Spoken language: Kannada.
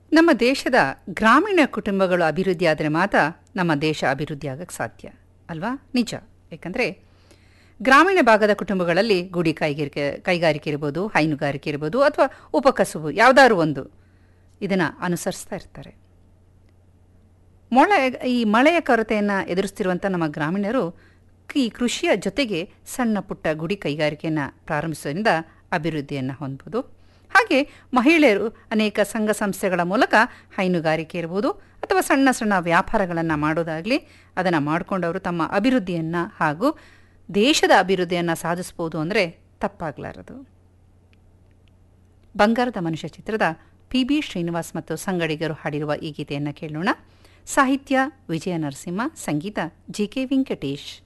ನಮ್ಮ ದೇಶದ ಗ್ರಾಮೀಣ ಕುಟುಂಬಗಳು ಅಭಿವೃದ್ಧಿ ಆದರೆ ಮಾತ್ರ ನಮ್ಮ ದೇಶ ಅಭಿವೃದ್ಧಿ ಆಗಕ್ಕೆ ಸಾಧ್ಯ ಅಲ್ವಾ ನಿಜ ಯಾಕಂದರೆ ಗ್ರಾಮೀಣ ಭಾಗದ ಕುಟುಂಬಗಳಲ್ಲಿ ಗುಡಿ ಕೈಗಾರಿಕೆ ಕೈಗಾರಿಕೆ ಇರ್ಬೋದು ಹೈನುಗಾರಿಕೆ ಇರ್ಬೋದು ಅಥವಾ ಉಪಕಸುಬು ಯಾವುದಾದ್ರು ಒಂದು ಇದನ್ನು ಅನುಸರಿಸ್ತಾ ಇರ್ತಾರೆ ಮೊಳೆ ಈ ಮಳೆಯ ಕೊರತೆಯನ್ನು ಎದುರಿಸ್ತಿರುವಂಥ ನಮ್ಮ ಗ್ರಾಮೀಣರು ಈ ಕೃಷಿಯ ಜೊತೆಗೆ ಸಣ್ಣ ಪುಟ್ಟ ಗುಡಿ ಕೈಗಾರಿಕೆಯನ್ನು ಪ್ರಾರಂಭಿಸೋದ್ರಿಂದ ಅಭಿವೃದ್ಧಿಯನ್ನು ಹೊಂದ್ಬೋದು ಹಾಗೆ ಮಹಿಳೆಯರು ಅನೇಕ ಸಂಘ ಸಂಸ್ಥೆಗಳ ಮೂಲಕ ಹೈನುಗಾರಿಕೆ ಇರ್ಬೋದು ಅಥವಾ ಸಣ್ಣ ಸಣ್ಣ ವ್ಯಾಪಾರಗಳನ್ನು ಮಾಡೋದಾಗಲಿ ಅದನ್ನು ಮಾಡಿಕೊಂಡವರು ತಮ್ಮ ಅಭಿವೃದ್ಧಿಯನ್ನು ಹಾಗೂ ದೇಶದ ಅಭಿವೃದ್ಧಿಯನ್ನು ಸಾಧಿಸ್ಬೋದು ಅಂದರೆ ತಪ್ಪಾಗಲಾರದು ಬಂಗಾರದ ಮನುಷ್ಯ ಚಿತ್ರದ ಪಿ ಬಿ ಶ್ರೀನಿವಾಸ್ ಮತ್ತು ಸಂಗಡಿಗರು ಹಾಡಿರುವ ಈ ಗೀತೆಯನ್ನು ಕೇಳೋಣ ಸಾಹಿತ್ಯ ವಿಜಯ ನರಸಿಂಹ ಸಂಗೀತ ಜಿ ಕೆ ವೆಂಕಟೇಶ್